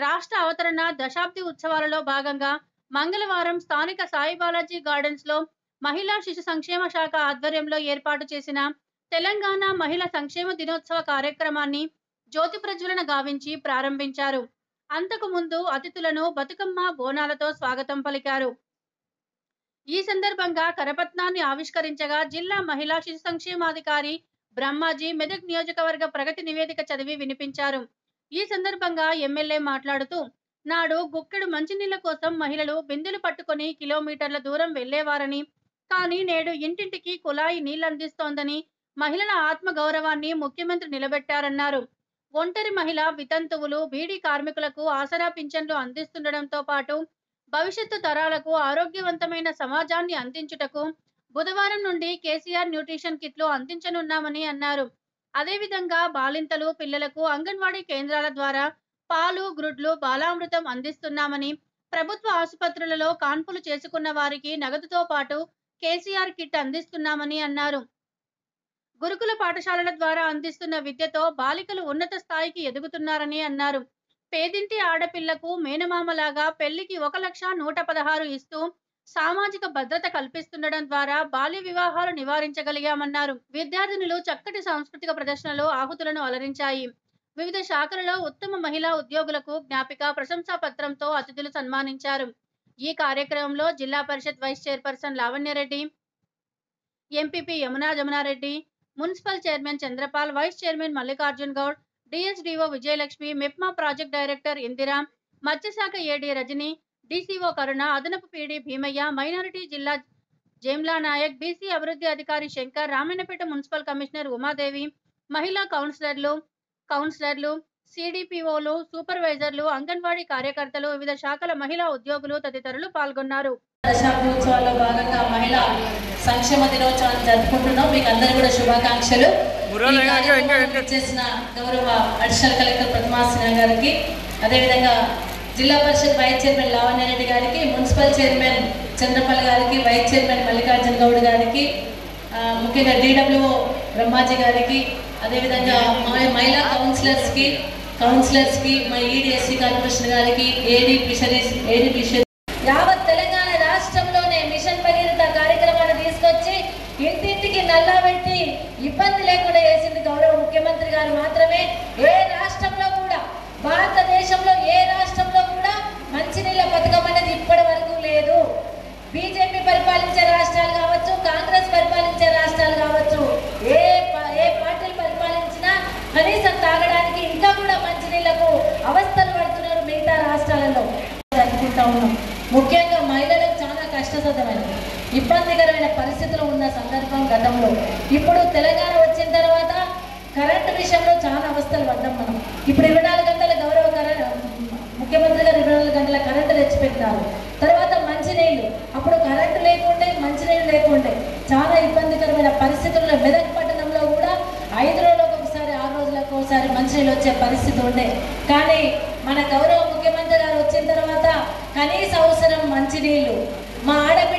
రాష్ట్ర అవతరణ దశాబ్ది ఉత్సవాలలో భాగంగా మంగళవారం స్థానిక సాయిబాలాజీ గార్డెన్స్ లో మహిళా శిశు సంక్షేమ శాఖ ఆధ్వర్యంలో ఏర్పాటు చేసిన తెలంగాణ మహిళా సంక్షేమ దినోత్సవ కార్యక్రమాన్ని జ్యోతి ప్రజ్వలన గావించి ప్రారంభించారు అంతకు ముందు అతిథులను బతుకమ్మ బోనాలతో స్వాగతం పలికారు ఈ సందర్భంగా కరపత్నాన్ని ఆవిష్కరించగా జిల్లా మహిళా శిశు సంక్షేమాధికారి బ్రహ్మాజీ మెదక్ నియోజకవర్గ ప్రగతి నివేదిక చదివి వినిపించారు ఈ సందర్భంగా ఎమ్మెల్యే మాట్లాడుతూ నాడు గుక్కెడు మంచినీళ్ల కోసం మహిళలు బిందెలు పట్టుకొని కిలోమీటర్ల దూరం వెళ్లేవారని కానీ నేడు ఇంటింటికి కుళాయి నీళ్లందిస్తోందని మహిళల ఆత్మ గౌరవాన్ని ముఖ్యమంత్రి నిలబెట్టారన్నారు ఒంటరి మహిళ వితంతువులు బీడీ కార్మికులకు ఆసరా పింఛన్లు అందిస్తుండటంతో పాటు భవిష్యత్తు తరాలకు ఆరోగ్యవంతమైన సమాజాన్ని అందించుటకు బుధవారం నుండి కేసీఆర్ న్యూట్రిషన్ కిట్లు అందించనున్నామని అన్నారు అదేవిధంగా బాలింతలు పిల్లలకు అంగన్వాడీ కేంద్రాల ద్వారా పాలు గ్రుడ్లు బాలామృతం అందిస్తున్నామని ప్రభుత్వ ఆసుపత్రులలో కాన్పులు చేసుకున్న వారికి నగదుతో పాటు కేసీఆర్ కిట్ అందిస్తున్నామని అన్నారు గురుకుల పాఠశాలల ద్వారా అందిస్తున్న విద్యతో బాలికలు ఉన్నత స్థాయికి ఎదుగుతున్నారని అన్నారు పేదింటి ఆడపిల్లకు మేనమామలాగా పెళ్లికి ఒక లక్ష నూట పదహారు ఇస్తూ సామాజిక భద్రత కల్పిస్తుండడం ద్వారా బాల్య వివాహాలు నివారించగలిగామన్నారు విద్యార్థినులు చక్కటి సాంస్కృతిక ప్రదర్శనలో ఆహుతులను అలరించాయి వివిధ శాఖలలో ఉత్తమ మహిళా ఉద్యోగులకు జ్ఞాపిక ప్రశంసా పత్రంతో అతిథులు సన్మానించారు ఈ కార్యక్రమంలో జిల్లా parishad vice chairperson Lavanya Reddy MPP Yamuna జమునారెడ్డి municipal chairman Chanderpaul vice chairman Mallikarjun Goud DSDO Vijayalakshmi MEPMA project director Indira మత్స్యశాఖ ఏడీ రజని డీసీఓ కరుణ అదనపు పీడీ భీమయ్య మైనారిటీ జిల్లా జేమ్లా నాయక్ బీసీ అభివృద్ధి అధికారి శంకర్ రామన్నపేట మున్సిపల్ కమిషనర్ ఉమాదేవి మహిళా కౌన్సిలర్లు కౌన్సిలర్లు సిడిపిఓలు సూపర్వైజర్లు అంగన్వాడీ కార్యకర్తలు వివిధ శాఖల మహిళా ఉద్యోగులు తదితరులు పాల్గొన్నారు దశాబ్దోత్సవాల్లో భాగంగా మహిళా సంక్షేమ దినోత్సవాన్ని జరుపుకుంటున్నాం మీకు అందరికీ కూడా శుభాకాంక్షలు ఈ కార్యక్రమానికి చేసిన గౌరవ అడిషనల్ కలెక్టర్ ప్రతిమా సిన్హా గారికి అదేవిధంగా జిల్లా పరిషత్ వైస్ చైర్మన్ లావణ్య రెడ్డి గారికి మున్సిపల్ చైర్మన్ చంద్రపల్లి గారికి వైస్ చైర్మన్ మల్లికార్జున గౌడ్ గారికి ఆ, ముఖ్యంగా డిడబ్ల్యూఓ బ్రహ్మాజీ గారికి అదేవిధంగా మా మహిళా కౌన్సిలర్స్కి కౌన్సిలర్స్కి మా ఈడిఎస్సీ కార్పొరేషన్ గారికి ఏడీ ఫిషరీస్ ఏడీ ఫిషరీస్ యావత్ తెలంగాణ రాష్ట్రంలోనే మిషన్ భగీరథ కార్యక్రమాన్ని తీసుకొచ్చి ఇంటింటికి నల్లా పెట్టి ఇబ్బంది లేకుండా చేసింది గౌరవ ముఖ్యమంత్రి గారు మాత్రమే ఏ రాష్ట్రంలో కూడా భారతదేశంలో ఏ రాష్ట్రంలో కూడా మంచినీళ్ళ పథకం అనేది ఇప్పటి వరకు లేదు బీజేపీ పరిపాలించే రాష్ట్రాలు కావచ్చు కాంగ్రెస్ పరిపాలించే రాష్ట్రాలు కావచ్చు ఏ ప- ఏ పార్టీలు పరిపాలించినా కనీసం తాగడానికి ఇంకా కూడా మంచినీళ్లకు అవస్థలు పడుతున్నారు మిగతా రాష్ట్రాలలో అనుకుంటా ఉన్నాం ముఖ్యంగా మహిళలకు చాలా కష్టసాధ్యమైనది ఇబ్బందికరమైన పరిస్థితులు ఉన్న సందర్భం గతంలో ఇప్పుడు తెలంగాణ వచ్చిన తర్వాత కరెంటు విషయంలో చాలా అవస్థలు పడ్డాం మనం ఇప్పుడు ఇరవై నాలుగు గంటల గౌరవ కరెంట్ ముఖ్యమంత్రి గారు ఇరవై నాలుగు గంటల కరెంటు తెచ్చిపెట్టారు తర్వాత మంచినీళ్ళు అప్పుడు కరెంటు లేకుండే మంచినీళ్ళు లేకుండే చాలా ఇబ్బందికరమైన పరిస్థితుల్లో మెదక్ పట్టణంలో కూడా ఐదు రోజులకు ఒకసారి ఆరు రోజులకు ఒకసారి మంచినీళ్ళు వచ్చే పరిస్థితి ఉండే కానీ మన గౌరవ ముఖ్యమంత్రి గారు వచ్చిన తర్వాత కనీస అవసరం మంచినీళ్ళు మా ఆడ